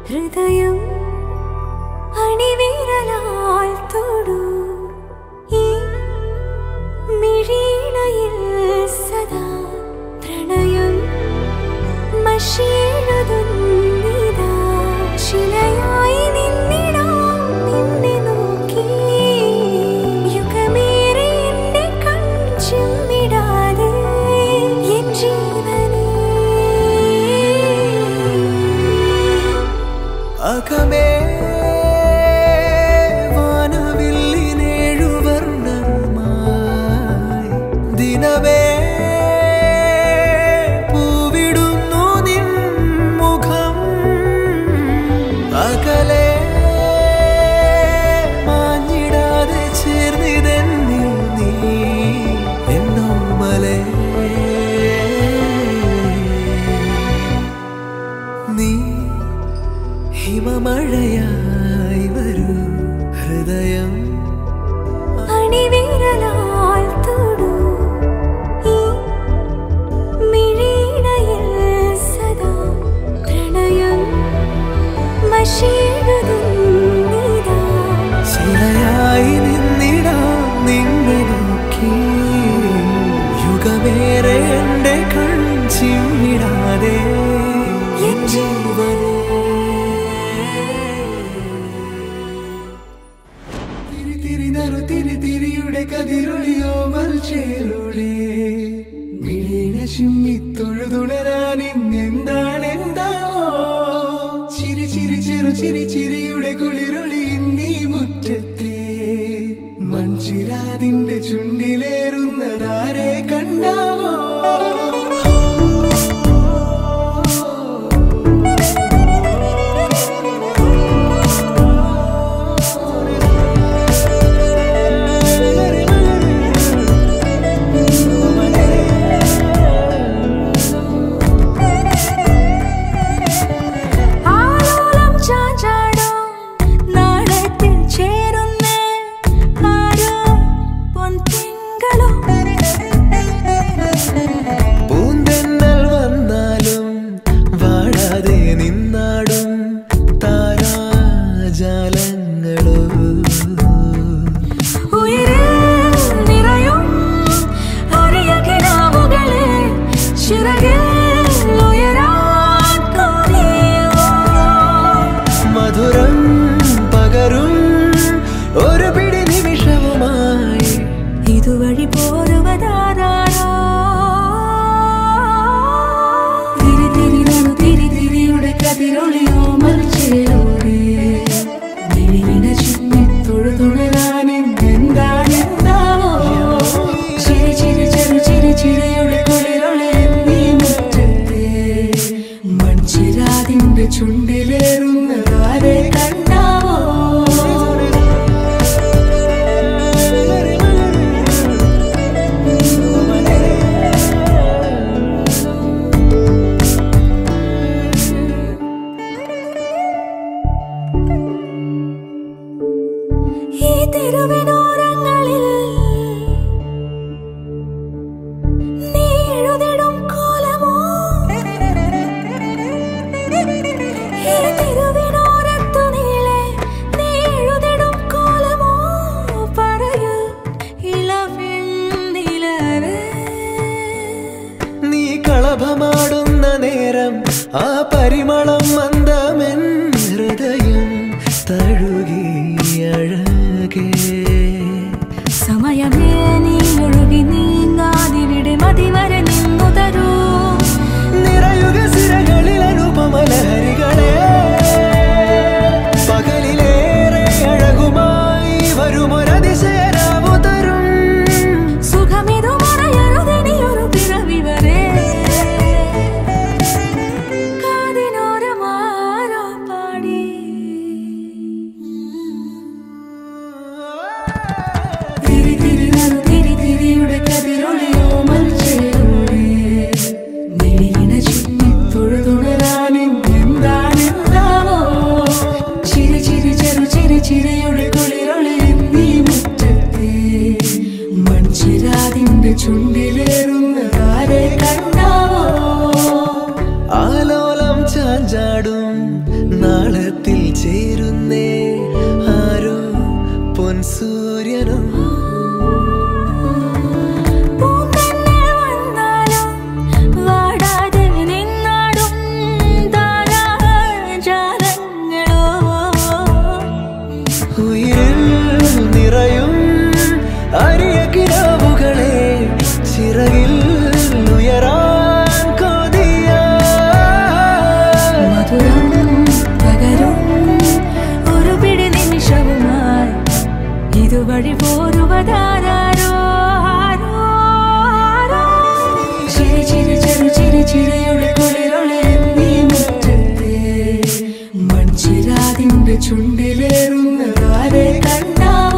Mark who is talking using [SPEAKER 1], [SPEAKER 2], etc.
[SPEAKER 1] ഹൃദയം അണിവിരലാൽ തൊടൂ ഈ മിഴിയിണയിൽ സദാ പ്രണയം മഷിയെഴുതുന്നിതാ ശിലയായി നിന്നിടാം നിന്നെ നോക്കി യുഗമേറെ എന്റെ കൺചിമ്മിടാതെ എൻ ജീവനേ
[SPEAKER 2] അകമേ വാനവില്ലിനേഴുവർണ്ണമായി ദിനമേ പൂവിടുന്നു നിൻ മുഖം അകലെ മാഞ്ഞിടാതെ ചേർന്നിതെന്നിൽ നീ എന്നോമലേ നീ ഹിമമഴയായി വരൂ ഹൃദയം
[SPEAKER 1] അണിവിരലാൽ തൊടൂ ഈ മിഴിയിണയിൽ സദാ പ്രണയം മഷിയെഴുതുന്നിതാ
[SPEAKER 2] ശിലയായി നിന്നിടാം നിന്നെ നോക്കി യുഗമേറെ എൻ്റെ കൺചിമ്മിടാതെ
[SPEAKER 1] എൻ ജീവനേ
[SPEAKER 2] തിരി തിരി നറു തിരി തിരിയുടെ കതിരൊളിയോ മൽച്ചേലൂടെ മിഴീന ചിമ്മി തൊഴുതുണരാൻ ഇന്നെന്താണ് എന്താവോ ചിരി ചിരി ചെറു ചിരി ചിരിയുടെ കുളിരൊളി നീ മുറ്റത്തെ മൺചിരാതിന്റെ ചുണ്ടിലേറുന്നതാരെ കണ്ടാവോ
[SPEAKER 1] ആലോലം ചാഞ്ചാടോ നാളത്തിൽ ചേരുന്നേ ആരോ പൊൻതിങ്കളോ
[SPEAKER 2] പൂന്തെന്നൽ വന്നാലും വാഴാതെ നിന്നാടും താരാജാലങ്ങളോ
[SPEAKER 1] ഉയരിൽ നിറയും അരിയകിനാവുകളെ ചിറകിൽ ഉയരാൻ തോന്നിയോ
[SPEAKER 2] മധുരം പകരും ഒരു പിടി നിമിഷവുമായി
[SPEAKER 1] ഇതുവഴി പോരുവതാരാണോ തിരി തിരി നടു തിരി തിരിയുടെ കതിരൊളിയോ മറിച്ചേലോടെ വിഴിവിന ചിമ്മി തൊഴുതുണരാൻ എന്താണെന്താവോ ചിരി ചിരി ചെറു ചിരി ചിരിയുടെ കുളിരൊളി നീ മുറ്റത്തെ മൺചിരാതിന്റെ ചുണ്ടിലേറുന്നതാരെ കണ്ടാവോ ഈ തെരുവിനോരങ്ങളിൽ നീ എഴുതിടും കോലമോ ഈ തെരുവിനോരത്തു നീളെ നീ എഴുതിടും കോലമോ പറയൂ ഇളവെണ്ണിലവേ
[SPEAKER 2] നീ കളഭമാടുന്ന നേരം ആ പരിമളം മന്ദമെൻ ഹൃദയം തഴുകി അഴകേ
[SPEAKER 1] സമയമേ നീ ഒഴുകി നീങ്ങാതിവിടെ മതിവരെ നിന്നു തരൂ
[SPEAKER 2] നിറയുക സിരകളിൽ അനുപമലഹരികളെ പകലിലേറെ അഴകുമായി വരുമൊരതിശയരാവു തരും
[SPEAKER 1] സുഖമിതു മറയരുതിനിയൊരു പിറവി വരെ കാതിനോരമാരോ പാടി തിരി തിരി നടു തിരി തിരിയുടെ കതിരൊളിയോ മൽച്ചേരും
[SPEAKER 2] സൂര്യനും
[SPEAKER 1] പൂന്തന്നൽ വന്നാലും വാടാതെ നിന്നാടും താരാജാലങ്ങളോ
[SPEAKER 2] ഉയിരിൽ നിറയും അരിയ കിനാവുകളെ ചിറകിൽ ഉയരാൻ കൊതിയ
[SPEAKER 1] മധുരം പകരും ഒരു പിടി നിമിഷവുമായി ഇതുവഴി പോരുവതാരോ ആരോ ആരോ ചിരി ചിരി ചെറു ചിരി ചിരിയുടെ കുളിരൊളിയെന്നീ മുറ്റത്തെ മൺചിരാതിന്റെ ചുണ്ടിലേറുന്നതാരെ കണ്ടാവോ